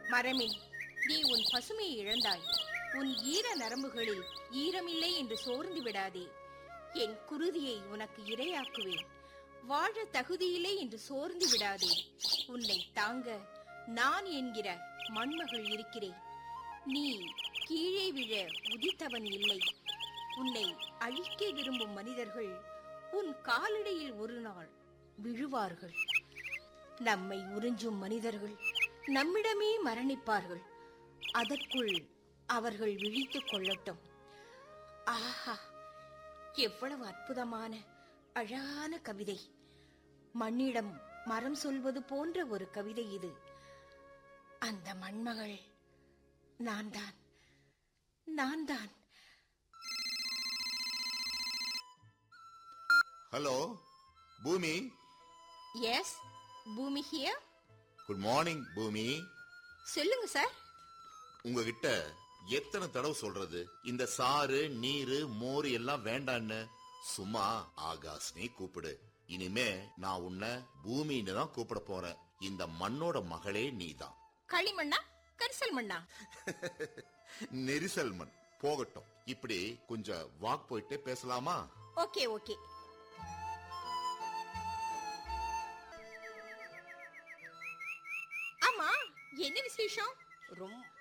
மரமே நீ உன் பசுமையை இழந்தாய் உன் ஈர நரம்புகளில் ஈரமில்லை என்று சோர்ந்து விடாதே என் குருதியை உனக்கு இரையாக்குவேன் வாழ தகுதியில்லை என்று சோர்ந்து விடாதே உன்னை தாங்க நான் என்கிற மண்மகள் இருக்கிறேன் நீ கீழே விழ உதித்தவன் இல்லை உன்னை அழிக்க விரும்பும் மனிதர்கள் உன் காலடியில் ஒரு நாள் விழுவார்கள் நம்மை உறிஞ்சும் மனிதர்கள் நம்மிடமே மரணிப்பார்கள் அதற்குள் அவர்கள் விழித்துக் கொள்ளட்டும் ஆஹா எவ்வளவு அற்புதமான அழகான கவிதை மண்ணிடம் மரம் சொல்வது போன்ற ஒரு கவிதை இது அந்த மண்மகள் நான் தான் நான் தான் ஹலோ பூமி எஸ் பூமி ஹியர் குட் மார்னிங் பூமி சொல்லுங்க சார் உங்ககிட்ட எத்தனை தடவை சொல்றது இந்த சாறு நீரு மோர் எல்லாம் வேண்டான்னு சும்மா ஆகாஷ்னே கூப்பிடு இனிமே நான் உன்னை பூமின்னு தான் கூப்பிட போறேன் இந்த மண்ணோட மகளே நீதான் களிமண்ணா கரிசல் மண்ணா நெரிசல் மண் போகட்டும் இப்படி கொஞ்சம் வாக் போயிட்டே பேசலாமா ஓகே ஓகே ஆமா என்ன விசேஷம் ரொம்ப